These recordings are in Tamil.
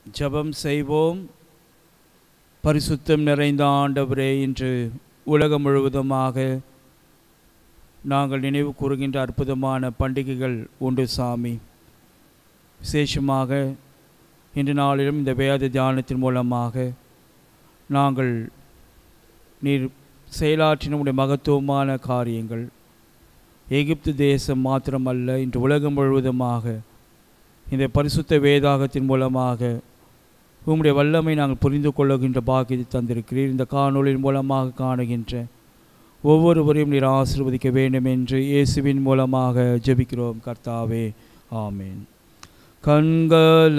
ஜெபம் செய்வோம் பரிசுத்தம் நிறைந்த ஆண்டவரே இன்று உலகம் முழுவதுமாக நாங்கள் நினைவு கூறுகின்ற அற்புதமான பண்டிகைகள் உண்டு சாமி விசேஷமாக இன்று நாளிலும் இந்த வேத தியானத்தின் மூலமாக நாங்கள் நீர் செயலாற்றின உடைய மகத்துவமான காரியங்கள் எகிப்து தேசம் மாத்திரமல்ல இன்று உலகம் முழுவதுமாக இந்த பரிசுத்த வேதாகத்தின் மூலமாக உம்முடைய வல்லமை நாங்கள் புரிந்து கொள்ளுகின்ற பாக்கியத்தை தந்திருக்கிறீர் இந்த காணொளியின் மூலமாக காணுகின்ற ஒவ்வொருவரையும் நீர் ஆசீர்வதிக்க வேண்டும் என்று இயேசுவின் மூலமாக ஜெபிக்கிறோம் கர்த்தாவே ஆமேன் கண்கள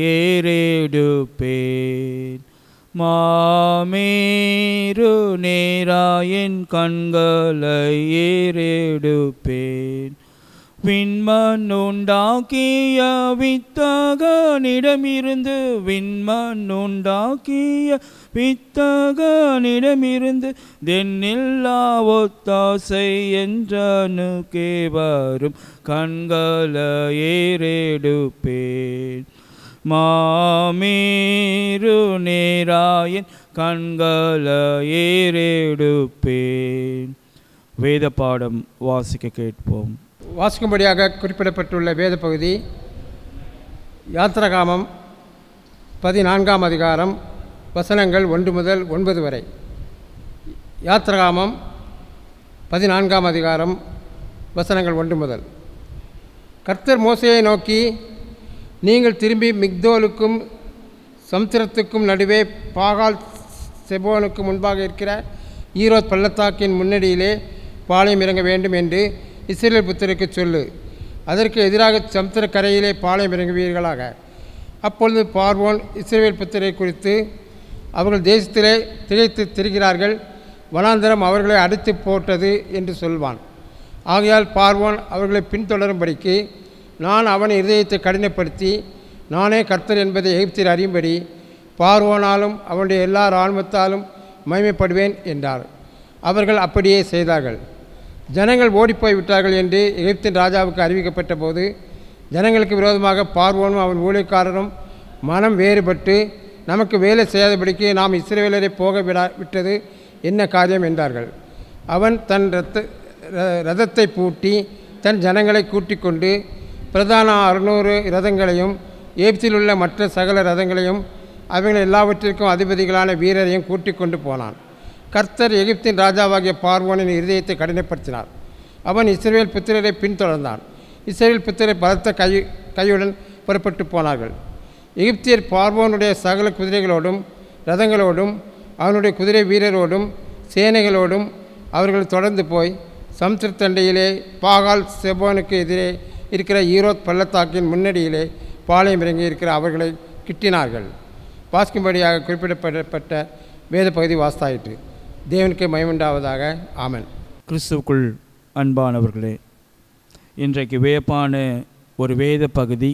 ஏறெடுப்பேன் மாமேரு நேராயன் கண்களை ஏறெடுப்பேன் விண்மண்ணுண்டாக்கிய வித்தகனிடமிருந்து விண்மண்ணுண்டாக்கிய வித்தகனிடமிருந்து தென்னில்லா ஒத்தாசை என்றனுக்கே வரும் கண்களை ஏறெடுப்பேன் மாமீரு நேராயன் கண்களை ஏறெடுப்பேன் வேத பாடம் வாசிக்க கேட்போம் வாசிக்கும்படியாக குறிப்பிடப்பட்டுள்ள வேத பகுதி யாத்திரகாமம் பதினான்காம் அதிகாரம் வசனங்கள் ஒன்று முதல் ஒன்பது வரை யாத்திரகாமம் பதினான்காம் அதிகாரம் வசனங்கள் ஒன்று முதல் கர்த்தர் மோசையை நோக்கி நீங்கள் திரும்பி மிக்தோலுக்கும் சமுத்திரத்துக்கும் நடுவே பாகால் செபோனுக்கு முன்பாக இருக்கிற ஈரோத் பள்ளத்தாக்கின் முன்னணியிலே பாளையம் இறங்க வேண்டும் என்று இஸ்ரேல் புத்தருக்கு சொல்லு அதற்கு எதிராக சமுத்திர கரையிலே பாளையம் இறங்குவீர்களாக அப்பொழுது பார்வோன் இஸ்ரேல் புத்தரை குறித்து அவர்கள் தேசத்திலே திகைத்து திரிகிறார்கள் வனாந்தரம் அவர்களை அடித்து போட்டது என்று சொல்வான் ஆகையால் பார்வோன் அவர்களை பின்தொடரும்படிக்கு நான் அவன் இருதயத்தை கடினப்படுத்தி நானே கர்த்தர் என்பதை எகிப்தில் அறியும்படி பார்வோனாலும் அவனுடைய எல்லா இராணுவத்தாலும் மகிமைப்படுவேன் என்றார் அவர்கள் அப்படியே செய்தார்கள் ஜனங்கள் ஓடிப்போய் விட்டார்கள் என்று எகிப்தின் ராஜாவுக்கு அறிவிக்கப்பட்ட போது ஜனங்களுக்கு விரோதமாக பார்வோனும் அவன் ஊழியக்காரரும் மனம் வேறுபட்டு நமக்கு வேலை செய்யாதபடிக்கு நாம் இஸ்ரேலரை போக விடா விட்டது என்ன காரியம் என்றார்கள் அவன் தன் ரத்த ரதத்தை பூட்டி தன் ஜனங்களை கூட்டிக் கொண்டு பிரதான அறுநூறு ரதங்களையும் ஏப்தில் உள்ள மற்ற சகல ரதங்களையும் அவைகள் எல்லாவற்றிற்கும் அதிபதிகளான வீரரையும் கூட்டிக் கொண்டு போனான் கர்த்தர் எகிப்தின் ராஜாவாகிய பார்வோனின் இருதயத்தை கடினப்படுத்தினார் அவன் இஸ்ரேல் புத்திரரை பின்தொடர்ந்தான் இஸ்ரேல் புத்திரை பலத்த கை கையுடன் புறப்பட்டு போனார்கள் எகிப்தியர் பார்வோனுடைய சகல குதிரைகளோடும் ரதங்களோடும் அவனுடைய குதிரை வீரரோடும் சேனைகளோடும் அவர்கள் தொடர்ந்து போய் சமுத்திரத்தண்டையிலே பாகால் செபோனுக்கு எதிரே இருக்கிற ஈரோத் பள்ளத்தாக்கின் முன்னடியிலே பாளையம் இறங்கி இருக்கிற அவர்களை கிட்டினார்கள் வாசிக்கும்படியாக குறிப்பிடப்பட்ட வேத பகுதி வாஸ்தாயிற்று தேவனுக்கு மயமுண்டாவதாக ஆமன் கிறிஸ்துவுக்குள் அன்பானவர்களே இன்றைக்கு வியப்பான ஒரு வேத பகுதி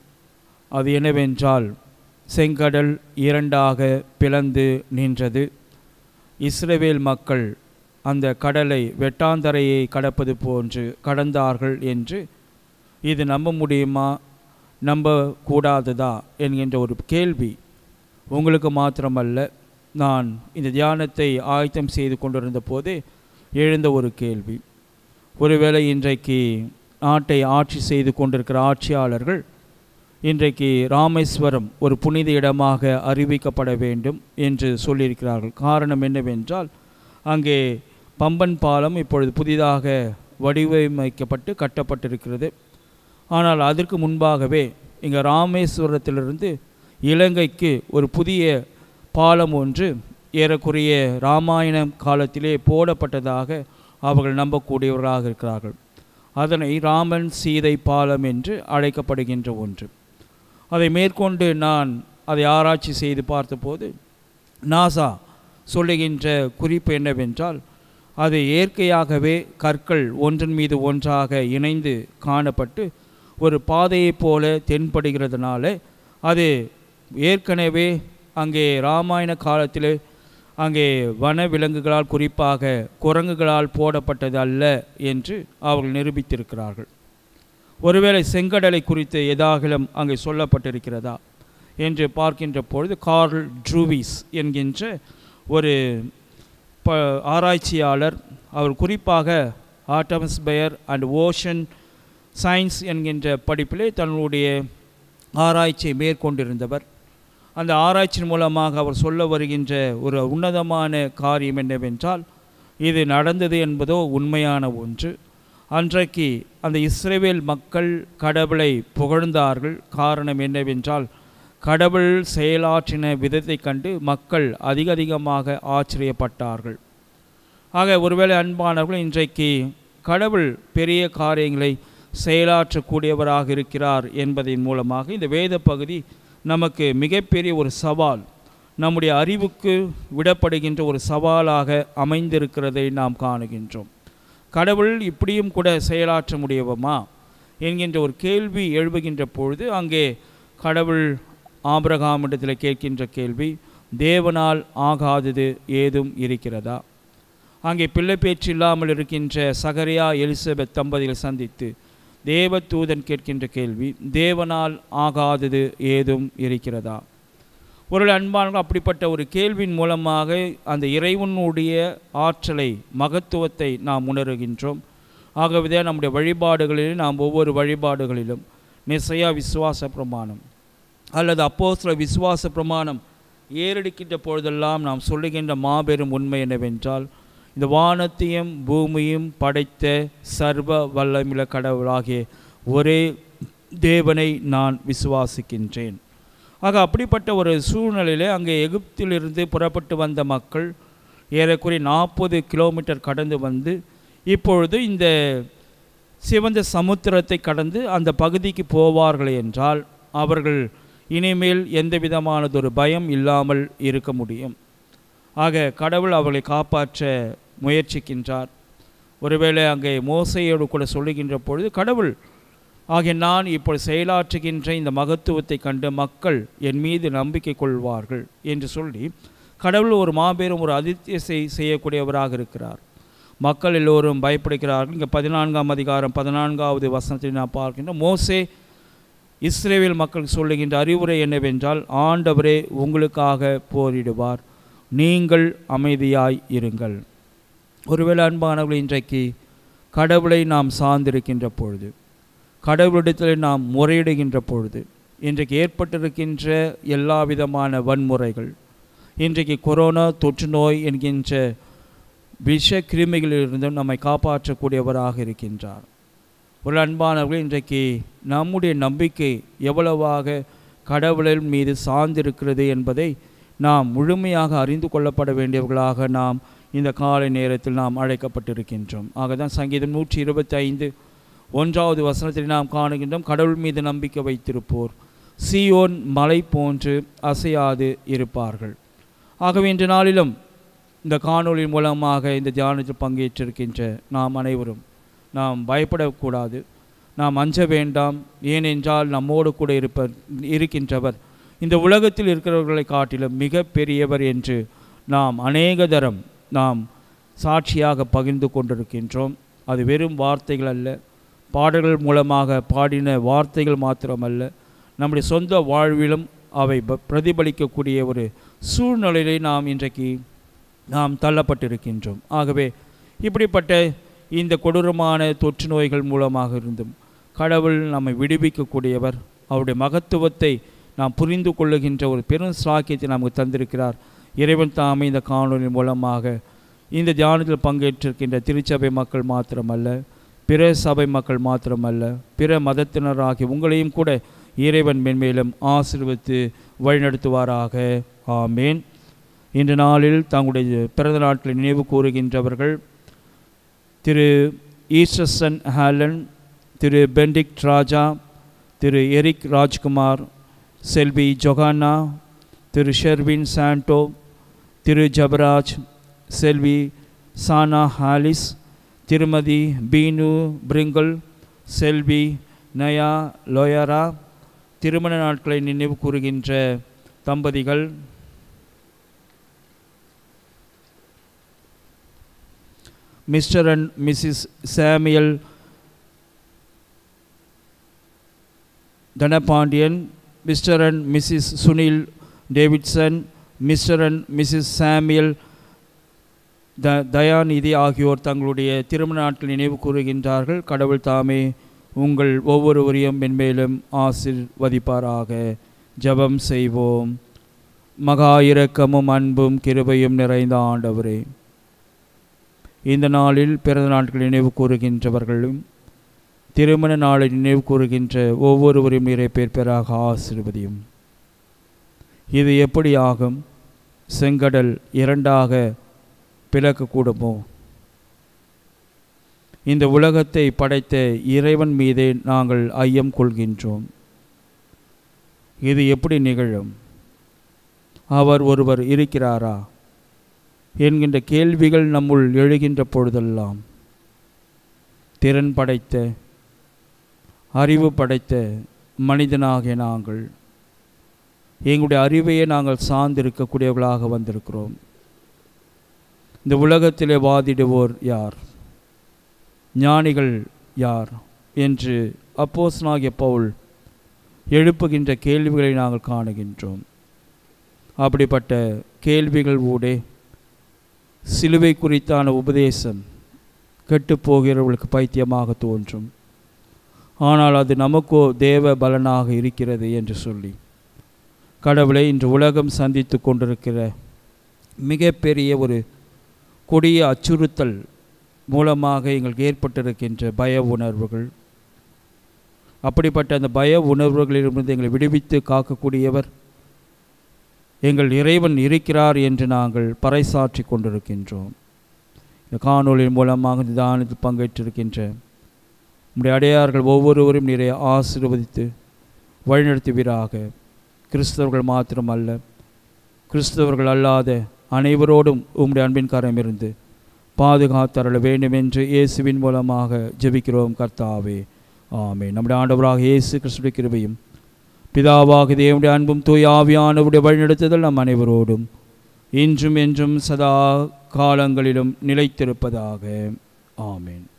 அது என்னவென்றால் செங்கடல் இரண்டாக பிளந்து நின்றது இஸ்ரவேல் மக்கள் அந்த கடலை வெட்டாந்தரையை கடப்பது போன்று கடந்தார்கள் என்று இது நம்ப முடியுமா நம்ப கூடாததா என்கின்ற ஒரு கேள்வி உங்களுக்கு மாத்திரமல்ல நான் இந்த தியானத்தை ஆயத்தம் செய்து கொண்டிருந்த போதே எழுந்த ஒரு கேள்வி ஒருவேளை இன்றைக்கு நாட்டை ஆட்சி செய்து கொண்டிருக்கிற ஆட்சியாளர்கள் இன்றைக்கு ராமேஸ்வரம் ஒரு புனித இடமாக அறிவிக்கப்பட வேண்டும் என்று சொல்லியிருக்கிறார்கள் காரணம் என்னவென்றால் அங்கே பம்பன் பாலம் இப்பொழுது புதிதாக வடிவமைக்கப்பட்டு கட்டப்பட்டிருக்கிறது ஆனால் அதற்கு முன்பாகவே இங்கே ராமேஸ்வரத்திலிருந்து இலங்கைக்கு ஒரு புதிய பாலம் ஒன்று ஏறக்குறைய ராமாயணம் காலத்திலே போடப்பட்டதாக அவர்கள் நம்பக்கூடியவர்களாக இருக்கிறார்கள் அதனை ராமன் சீதை பாலம் என்று அழைக்கப்படுகின்ற ஒன்று அதை மேற்கொண்டு நான் அதை ஆராய்ச்சி செய்து பார்த்தபோது நாசா சொல்லுகின்ற குறிப்பு என்னவென்றால் அது இயற்கையாகவே கற்கள் ஒன்றன் மீது ஒன்றாக இணைந்து காணப்பட்டு ஒரு பாதையைப் போல தென்படுகிறதுனால அது ஏற்கனவே அங்கே ராமாயண காலத்தில் அங்கே வன விலங்குகளால் குறிப்பாக குரங்குகளால் போடப்பட்டது அல்ல என்று அவர்கள் நிரூபித்திருக்கிறார்கள் ஒருவேளை செங்கடலை குறித்து எதாகிலும் அங்கே சொல்லப்பட்டிருக்கிறதா என்று பார்க்கின்ற பொழுது கார்ல் ட்ரூவிஸ் என்கின்ற ஒரு ப ஆராய்ச்சியாளர் அவர் குறிப்பாக ஆட்டமஸ்பயர் அண்ட் ஓஷன் சயின்ஸ் என்கின்ற படிப்பிலே தன்னுடைய ஆராய்ச்சியை மேற்கொண்டிருந்தவர் அந்த ஆராய்ச்சியின் மூலமாக அவர் சொல்ல வருகின்ற ஒரு உன்னதமான காரியம் என்னவென்றால் இது நடந்தது என்பதோ உண்மையான ஒன்று அன்றைக்கு அந்த இஸ்ரேவேல் மக்கள் கடவுளை புகழ்ந்தார்கள் காரணம் என்னவென்றால் கடவுள் செயலாற்றின விதத்தை கண்டு மக்கள் அதிக அதிகமாக ஆச்சரியப்பட்டார்கள் ஆக ஒருவேளை அன்பானவர்கள் இன்றைக்கு கடவுள் பெரிய காரியங்களை செயலாற்றக்கூடியவராக இருக்கிறார் என்பதன் மூலமாக இந்த வேத பகுதி நமக்கு மிகப்பெரிய ஒரு சவால் நம்முடைய அறிவுக்கு விடப்படுகின்ற ஒரு சவாலாக அமைந்திருக்கிறதை நாம் காணுகின்றோம் கடவுள் இப்படியும் கூட செயலாற்ற முடியவுமா என்கின்ற ஒரு கேள்வி எழுப்புகின்ற பொழுது அங்கே கடவுள் ஆபிரகாமிடத்தில் கேட்கின்ற கேள்வி தேவனால் ஆகாதது ஏதும் இருக்கிறதா அங்கே பிள்ளை பேச்சு இல்லாமல் இருக்கின்ற சகரியா எலிசபெத் தம்பதிகளை சந்தித்து தேவ தூதன் கேட்கின்ற கேள்வி தேவனால் ஆகாதது ஏதும் இருக்கிறதா ஒரு அன்பானவர்கள் அப்படிப்பட்ட ஒரு கேள்வியின் மூலமாக அந்த இறைவனுடைய ஆற்றலை மகத்துவத்தை நாம் உணர்கின்றோம் ஆகவே நம்முடைய வழிபாடுகளிலும் நாம் ஒவ்வொரு வழிபாடுகளிலும் நிசையா விசுவாச பிரமாணம் அல்லது அப்போ சில விசுவாச பிரமாணம் ஏறெடுக்கின்ற பொழுதெல்லாம் நாம் சொல்லுகின்ற மாபெரும் உண்மை என்னவென்றால் இந்த வானத்தையும் பூமியும் படைத்த சர்வ வல்லமில கடவுளாகிய ஒரே தேவனை நான் விசுவாசிக்கின்றேன் ஆக அப்படிப்பட்ட ஒரு சூழ்நிலையிலே அங்கே எகிப்திலிருந்து புறப்பட்டு வந்த மக்கள் ஏறக்குறைய நாற்பது கிலோமீட்டர் கடந்து வந்து இப்பொழுது இந்த சிவந்த சமுத்திரத்தை கடந்து அந்த பகுதிக்கு போவார்கள் என்றால் அவர்கள் இனிமேல் எந்த விதமானதொரு பயம் இல்லாமல் இருக்க முடியும் ஆக கடவுள் அவர்களை காப்பாற்ற முயற்சிக்கின்றார் ஒருவேளை அங்கே மோசையோடு கூட சொல்லுகின்ற பொழுது கடவுள் ஆகிய நான் இப்போ செயலாற்றுகின்ற இந்த மகத்துவத்தை கண்டு மக்கள் என் மீது நம்பிக்கை கொள்வார்கள் என்று சொல்லி கடவுள் ஒரு மாபெரும் ஒரு அதிர்ச்சியை செய்யக்கூடியவராக இருக்கிறார் மக்கள் எல்லோரும் பயப்படுகிறார்கள் இங்கே பதினான்காம் அதிகாரம் பதினான்காவது வசனத்தில் நான் பார்க்கின்றோம் மோசே இஸ்ரேவேல் மக்கள் சொல்லுகின்ற அறிவுரை என்னவென்றால் ஆண்டவரே உங்களுக்காக போரிடுவார் நீங்கள் அமைதியாய் இருங்கள் ஒருவேளை அன்பானவர்கள் இன்றைக்கு கடவுளை நாம் சார்ந்திருக்கின்ற பொழுது கடவுளிடத்தில் நாம் முறையிடுகின்ற பொழுது இன்றைக்கு ஏற்பட்டிருக்கின்ற எல்லா விதமான வன்முறைகள் இன்றைக்கு கொரோனா தொற்று நோய் என்கின்ற விஷ கிருமிகளிலிருந்தும் நம்மை காப்பாற்றக்கூடியவராக இருக்கின்றார் ஒரு அன்பானவர்கள் இன்றைக்கு நம்முடைய நம்பிக்கை எவ்வளவாக கடவுளின் மீது சார்ந்திருக்கிறது என்பதை நாம் முழுமையாக அறிந்து கொள்ளப்பட வேண்டியவர்களாக நாம் இந்த காலை நேரத்தில் நாம் அழைக்கப்பட்டிருக்கின்றோம் ஆக தான் சங்கீதம் நூற்றி இருபத்தி ஐந்து ஒன்றாவது வசனத்தில் நாம் காணுகின்றோம் கடவுள் மீது நம்பிக்கை வைத்திருப்போர் சியோன் மலை போன்று அசையாது இருப்பார்கள் ஆகவே இன்று நாளிலும் இந்த காணொளி மூலமாக இந்த தியானத்தில் பங்கேற்றிருக்கின்ற நாம் அனைவரும் நாம் பயப்படக்கூடாது நாம் அஞ்ச வேண்டாம் ஏனென்றால் நம்மோடு கூட இருப்ப இருக்கின்றவர் இந்த உலகத்தில் இருக்கிறவர்களை காட்டிலும் மிக பெரியவர் என்று நாம் அநேக தரம் நாம் சாட்சியாக பகிர்ந்து கொண்டிருக்கின்றோம் அது வெறும் வார்த்தைகள் அல்ல பாடல்கள் மூலமாக பாடின வார்த்தைகள் மாத்திரமல்ல நம்முடைய சொந்த வாழ்விலும் அவை ப- பிரதிபலிக்கக்கூடிய ஒரு சூழ்நிலையிலே நாம் இன்றைக்கு நாம் தள்ளப்பட்டிருக்கின்றோம் ஆகவே இப்படிப்பட்ட இந்த கொடூரமான தொற்று நோய்கள் மூலமாக இருந்தும் கடவுள் நம்மை விடுவிக்கக்கூடியவர் அவருடைய மகத்துவத்தை நாம் புரிந்து கொள்ளுகின்ற ஒரு பெரும் சாக்கியத்தை நமக்கு தந்திருக்கிறார் இறைவன் தாமே இந்த காணொலி மூலமாக இந்த தியானத்தில் பங்கேற்றிருக்கின்ற திருச்சபை மக்கள் மாத்திரமல்ல பிற சபை மக்கள் மாத்திரமல்ல பிற மதத்தினராகிய உங்களையும் கூட இறைவன் மென்மேலும் ஆசீர்வதித்து வழிநடத்துவாராக ஆமேன் இன்று நாளில் தங்களுடைய பிறந்த நாட்களை நினைவு கூறுகின்றவர்கள் திரு ஈஸ்டர்சன் ஹாலன் திரு பெண்டிக்ட் ராஜா திரு எரிக் ராஜ்குமார் செல்வி ஜொகானா திரு ஷெர்வின் சாண்டோ திரு ஜபராஜ் செல்வி சானா ஹாலிஸ் திருமதி பீனு பிரிங்கல் செல்வி நயா லோயரா திருமண நாட்களை நினைவு கூறுகின்ற தம்பதிகள் Mr and Mrs Samuel Dhanapandian Mr and Mrs Sunil Davidson Mr and Mrs Samuel த தயாநிதி ஆகியோர் தங்களுடைய திருமண நாட்கள் நினைவு கூறுகின்றார்கள் கடவுள் தாமே உங்கள் ஒவ்வொருவரையும் மென்மேலும் ஆசிர்வதிப்பாராக ஜெபம் செய்வோம் மகா இரக்கமும் அன்பும் கிருபையும் நிறைந்த ஆண்டவரே இந்த நாளில் பிறந்த நாட்கள் நினைவு கூறுகின்றவர்களும் திருமண நாளை நினைவு கூறுகின்ற ஒவ்வொருவரையும் நிறை பேர் பேராக ஆசிர்வதியும் இது எப்படி ஆகும் செங்கடல் இரண்டாக பிளக்கக்கூடுமோ இந்த உலகத்தை படைத்த இறைவன் மீதே நாங்கள் ஐயம் கொள்கின்றோம் இது எப்படி நிகழும் அவர் ஒருவர் இருக்கிறாரா என்கின்ற கேள்விகள் நம்முள் எழுகின்ற பொழுதெல்லாம் திறன் படைத்த அறிவு படைத்த மனிதனாகிய நாங்கள் எங்களுடைய அறிவையே நாங்கள் சார்ந்திருக்கக்கூடியவர்களாக வந்திருக்கிறோம் இந்த உலகத்திலே வாதிடுவோர் யார் ஞானிகள் யார் என்று அப்போஸ்தலனாகிய பவுல் எழுப்புகின்ற கேள்விகளை நாங்கள் காணுகின்றோம் அப்படிப்பட்ட கேள்விகள் ஊடே சிலுவை குறித்தான உபதேசம் கெட்டுப்போகிறவர்களுக்கு பைத்தியமாக தோன்றும் ஆனால் அது நமக்கோ தேவ பலனாக இருக்கிறது என்று சொல்லி கடவுளை இன்று உலகம் சந்தித்து கொண்டிருக்கிற மிகப்பெரிய ஒரு கொடிய அச்சுறுத்தல் மூலமாக எங்களுக்கு ஏற்பட்டிருக்கின்ற பய உணர்வுகள் அப்படிப்பட்ட அந்த பய உணர்வுகளிலிருந்து எங்களை விடுவித்து காக்கக்கூடியவர் எங்கள் இறைவன் இருக்கிறார் என்று நாங்கள் பறைசாற்றி கொண்டிருக்கின்றோம் இந்த காணொளியின் மூலமாக இந்த தானத்தில் பங்கேற்றிருக்கின்ற நம்முடைய அடையார்கள் ஒவ்வொருவரும் நிறைய ஆசீர்வதித்து வழிநடத்துவீராக கிறிஸ்தவர்கள் மாத்திரமல்ல கிறிஸ்தவர்கள் அல்லாத அனைவரோடும் உம்முடைய அன்பின் கரம் இருந்து பாதுகாத்தரல வேண்டும் என்று இயேசுவின் மூலமாக ஜெபிக்கிறோம் கர்த்தாவே ஆமே நம்முடைய ஆண்டவராக இயேசு கிறிஸ்துடைய கிருபையும் பிதாவாக தேவனுடைய அன்பும் தூய் ஆவியானவருடைய வழிநடத்துதல் நம் அனைவரோடும் இன்றும் என்றும் சதா காலங்களிலும் நிலைத்திருப்பதாக ஆமேன்